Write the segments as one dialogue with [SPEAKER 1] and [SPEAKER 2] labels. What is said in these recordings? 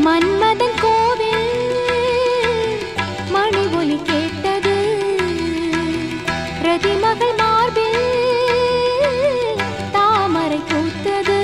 [SPEAKER 1] மன்மதன் கோவில் மணி ஒலி கேட்டது ரதிமகள் மார்பில் தாமரை பூத்தது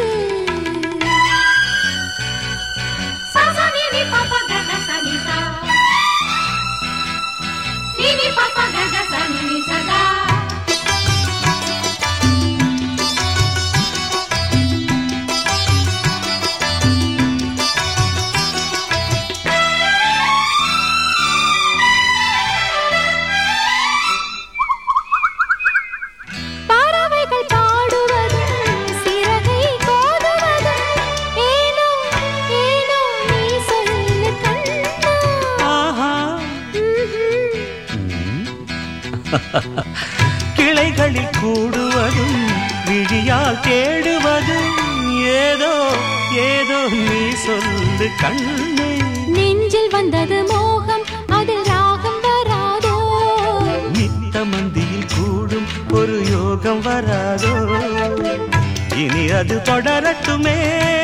[SPEAKER 1] பறவைகள் பாடுவதும் சிறகை கோதுவதும் ஏனோ ஏனோ நீ சொல்லு கண்ணா
[SPEAKER 2] ஆஹா
[SPEAKER 1] ம்ஹும்.
[SPEAKER 2] கிளைகளில் கூடுவதும் விழியால் தேடுவதும் ஏதோ ஏதோ நீ சொல்லு கண்ணே
[SPEAKER 1] நெஞ்சில் வந்தது மோகம் அதில் ராகம் வராதோ
[SPEAKER 2] நித்த மந்தியில் கூடும் ஒரு யோகம் வராதோ இனி அது தொடரட்டுமே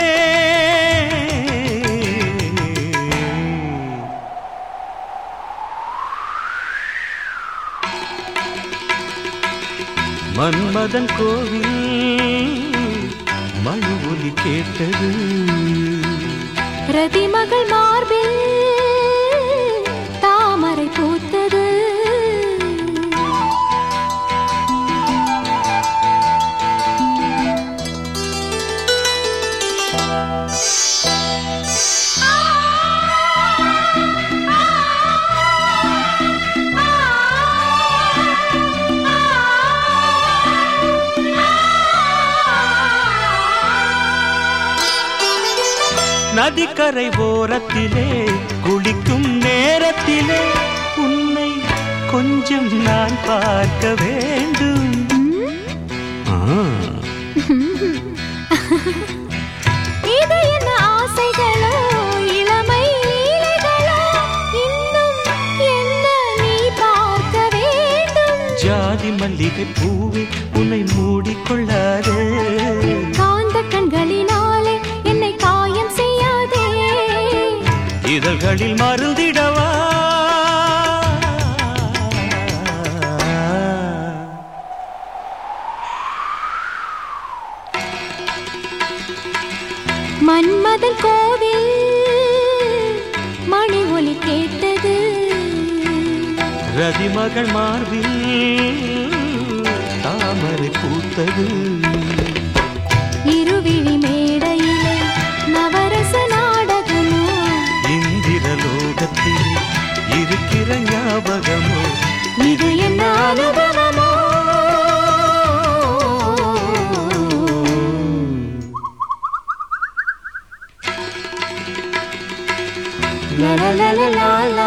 [SPEAKER 2] மன்மதன் கோவில் மணி ஒலி கேட்டது
[SPEAKER 1] ரதிமகள் மார்பில் தாமரை பூத்தது
[SPEAKER 2] நதிக்கரை ஓரத்திலே குளிக்கும் நேரத்திலே உன்னை கொஞ்சம் நான் பார்க்க வேண்டும் ஆ,
[SPEAKER 1] இது என்ன ஆசைகளோ இளமை லீலைகளோ இன்னும் என்ன நீ பார்க்க வேண்டும்
[SPEAKER 2] ஜாதி மல்லிகை பூவே உன்னை மூடிக்கொள்ளாதே
[SPEAKER 1] காந்த கண்களினாலே என்னை காயம் செய்யாதே
[SPEAKER 2] இதழ்களில் மருந்திடவா
[SPEAKER 1] மன்மதன் கோவில் மணி ஒலி கேட்டது
[SPEAKER 2] ரதிமகள் மார்பில் தாமரை பூத்தது
[SPEAKER 1] இருவிழி மேடையிலே நவரச நாடகமோ
[SPEAKER 2] இந்திரலோகத்தில் இருக்கிற ஞாபகமோ
[SPEAKER 1] இது என்ன அனுபவமோ La la la la la la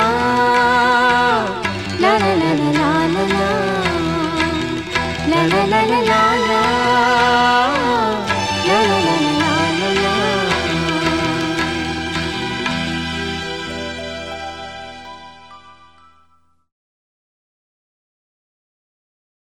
[SPEAKER 1] La la la la la la la La la la la la